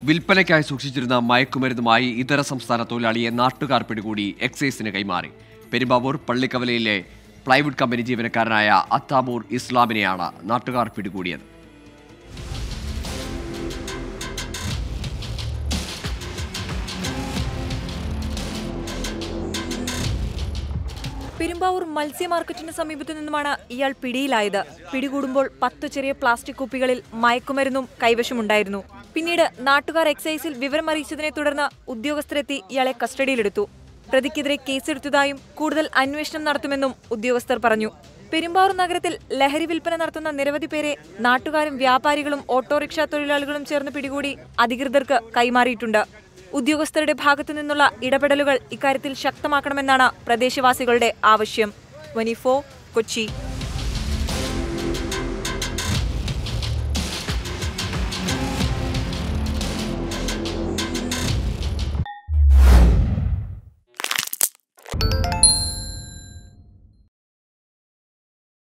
വിൽപ്പനയ്ക്കായി സൂക്ഷിച്ചിരുന്ന മയക്കുമരുന്നുമായി ഇതര സംസ്ഥാന തൊഴിലാളിയെ നാട്ടുകാർ പിടികൂടി എക്സൈസിന് കൈമാറി പെരുമ്പാവൂർ പള്ളിക്കവലയിലെ പ്ലൈവുഡ് കമ്പനി ജീവനക്കാരനായ അത്താബൂർ ഇസ്ലാമിനെയാണ് നാട്ടുകാർ പിടികൂടിയത് പെരുമ്പാവൂർ മത്സ്യ മാർക്കറ്റിന് സമീപത്തു നിന്നുമാണ് ഇയാൾ പിടിയിലായത് പിടികൂടുമ്പോൾ പത്ത് ചെറിയ പ്ലാസ്റ്റിക് കുപ്പികളിൽ മയക്കുമരുന്നും കൈവശമുണ്ടായിരുന്നു പിന്നീട് നാട്ടുകാർ എക്സൈസിൽ വിവരം അറിയിച്ചതിനെ തുടർന്ന് ഉദ്യോഗസ്ഥരെത്തി ഇയാളെ കസ്റ്റഡിയിലെടുത്തു പ്രതിക്കെതിരെ കേസെടുത്തതായും കൂടുതൽ അന്വേഷണം നടത്തുമെന്നും ഉദ്യോഗസ്ഥർ പറഞ്ഞു പെരുമ്പാവൂർ നഗരത്തിൽ ലഹരി വിൽപ്പന നടത്തുന്ന നിരവധി പേരെ നാട്ടുകാരും വ്യാപാരികളും ഓട്ടോറിക്ഷ തൊഴിലാളികളും ചേർന്ന് പിടികൂടി അധികൃതർക്ക് കൈമാറിയിട്ടുണ്ട് ഉദ്യോഗസ്ഥരുടെ ഭാഗത്തു നിന്നുള്ള ഇടപെടലുകൾ ഇക്കാര്യത്തിൽ ശക്തമാക്കണമെന്നാണ് പ്രദേശവാസികളുടെ ആവശ്യം വനിഫോ കൊച്ചി